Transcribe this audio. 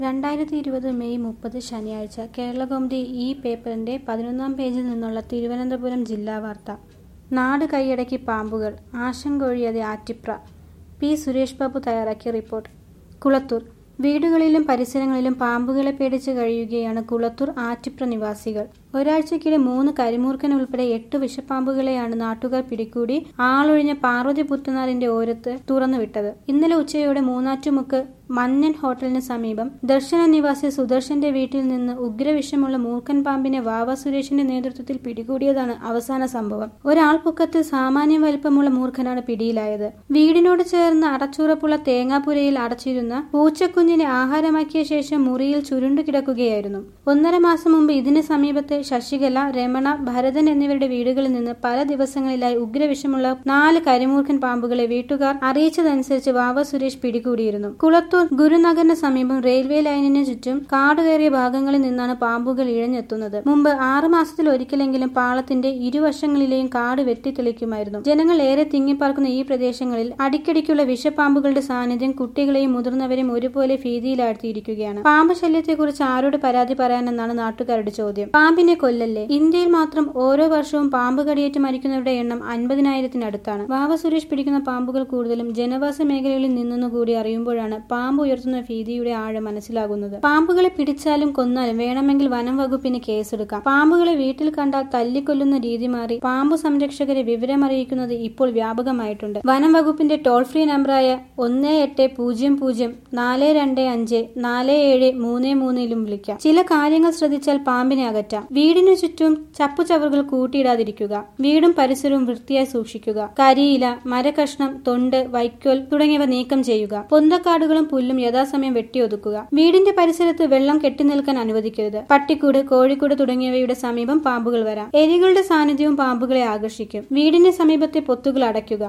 രണ്ടായിരത്തി ഇരുപത് മെയ് മുപ്പത് ശനിയാഴ്ച കേരളകൗമുദി ഈ പേപ്പറിന്റെ പതിനൊന്നാം പേജിൽ നിന്നുള്ള തിരുവനന്തപുരം ജില്ലാ വാർത്ത നാട് കൈയടക്കി പാമ്പുകൾ ആശങ്കൊഴിയാതെ ആറ്റിപ്ര പി സുരേഷ് ബാബു തയ്യാറാക്കിയ റിപ്പോർട്ട് കുളത്തൂർ വീടുകളിലും പരിസരങ്ങളിലും പാമ്പുകളെ പേടിച്ച് കഴിയുകയാണ് കുളത്തൂർ ആറ്റിപ്ര നിവാസികൾ ഒരാഴ്ചക്കിടെ മൂന്ന് കരിമൂർക്കൻ ഉൾപ്പെടെ എട്ട് വിഷപ്പാമ്പുകളെയാണ് നാട്ടുകാർ പിടികൂടി ആളൊഴിഞ്ഞ പാർവതി പുത്തനാറിന്റെ ഓരത്ത് തുറന്നുവിട്ടത് ഇന്നലെ ഉച്ചയോടെ മൂന്നാറ്റുമുക്ക് മന്നൻ ഹോട്ടലിന് സമീപം ദർശന നിവാസി സുദർശന്റെ വീട്ടിൽ നിന്ന് ഉഗ്രവിഷമുള്ള മൂർഖൻ പാമ്പിനെ വാവ സുരേഷിന്റെ നേതൃത്വത്തിൽ പിടികൂടിയതാണ് അവസാന സംഭവം ഒരാൾ പൊക്കത്തിൽ സാമാന്യ വലിപ്പമുള്ള മൂർഖനാണ് പിടിയിലായത് വീടിനോട് ചേർന്ന് അടച്ചുറപ്പുള്ള തേങ്ങാപ്പുരയിൽ അടച്ചിരുന്ന പൂച്ചക്കുഞ്ഞിനെ ആഹാരമാക്കിയ ശേഷം മുറിയിൽ ചുരുണ്ടു കിടക്കുകയായിരുന്നു ഒന്നര മാസം മുമ്പ് ഇതിന് സമീപത്തെ ശശികല രമണ ഭരതൻ എന്നിവരുടെ വീടുകളിൽ നിന്ന് പല ദിവസങ്ങളിലായി ഉഗ്രവിഷമുള്ള നാല് കരിമൂർഖൻ പാമ്പുകളെ വീട്ടുകാർ അറിയിച്ചതനുസരിച്ച് വാവ സുരേഷ് പിടികൂടിയിരുന്നു കുളത്തൂർ ഗുരുനഗറിന് സമീപം റെയിൽവേ ലൈനിന് ചുറ്റും കാടുകയറിയ ഭാഗങ്ങളിൽ നിന്നാണ് പാമ്പുകൾ ഇഴഞ്ഞെത്തുന്നത് മുമ്പ് ആറു മാസത്തിൽ ഒരിക്കലെങ്കിലും പാളത്തിന്റെ ഇരുവശങ്ങളിലെയും കാട് വെട്ടിത്തെളിക്കുമായിരുന്നു ജനങ്ങൾ ഏറെ തിങ്ങിപ്പാർക്കുന്ന ഈ പ്രദേശങ്ങളിൽ അടിക്കടിക്കുള്ള വിഷപ്പാമ്പുകളുടെ സാന്നിധ്യം കുട്ടികളെയും മുതിർന്നവരെയും ഒരുപോലെ ഭീതിയിലാഴ്ത്തിയിരിക്കുകയാണ് പാമ്പ് ശല്യത്തെക്കുറിച്ച് ആരോട് പരാതി പറയാനെന്നാണ് നാട്ടുകാരുടെ ചോദ്യം പാമ്പിനെ കൊല്ലല്ലേ ഇന്ത്യയിൽ മാത്രം ഓരോ വർഷവും പാമ്പ് കടിയേറ്റ് മരിക്കുന്നവരുടെ എണ്ണം അൻപതിനായിരത്തിനടുത്താണ് വാവ സുരേഷ് പിടിക്കുന്ന പാമ്പുകൾ കൂടുതലും ജനവാസ മേഖലകളിൽ നിന്നെന്നു കൂടി അറിയുമ്പോഴാണ് പാമ്പ് ഉയർത്തുന്ന ഭീതിയുടെ ആഴം മനസ്സിലാകുന്നത് പാമ്പുകളെ പിടിച്ചാലും കൊന്നാലും വേണമെങ്കിൽ വനം വകുപ്പിന് കേസെടുക്കാം പാമ്പുകളെ വീട്ടിൽ കണ്ടാൽ തല്ലിക്കൊല്ലുന്ന രീതി മാറി പാമ്പു സംരക്ഷകരെ വിവരമറിയിക്കുന്നത് ഇപ്പോൾ വ്യാപകമായിട്ടുണ്ട് വനം വകുപ്പിന്റെ ടോൾ ഫ്രീ നമ്പറായ ഒന്ന് എട്ട് പൂജ്യം പൂജ്യം നാല് രണ്ട് അഞ്ച് നാല് ഏഴ് മൂന്ന് മൂന്നിലും വിളിക്കാം ചില കാര്യങ്ങൾ ശ്രദ്ധിച്ചാൽ പാമ്പിനെ അകറ്റാം വീടിനു ചുറ്റും ചപ്പുചവറുകൾ കൂട്ടിയിടാതിരിക്കുക വീടും പരിസരവും വൃത്തിയായി സൂക്ഷിക്കുക കരിയില മരകഷ്ണം തൊണ്ട് വൈക്കോൽ തുടങ്ങിയവ നീക്കം ചെയ്യുക പൊന്തക്കാടുകളും പുല്ലും യഥാസമയം വെട്ടിയൊതുക്കുക വീടിന്റെ പരിസരത്ത് വെള്ളം കെട്ടിനിൽക്കാൻ അനുവദിക്കരുത് പട്ടിക്കൂട് കോഴിക്കൂട് തുടങ്ങിയവയുടെ സമീപം പാമ്പുകൾ വരാം എലികളുടെ സാന്നിധ്യവും പാമ്പുകളെ ആകർഷിക്കും വീടിന് സമീപത്തെ പൊത്തുകൾ അടയ്ക്കുക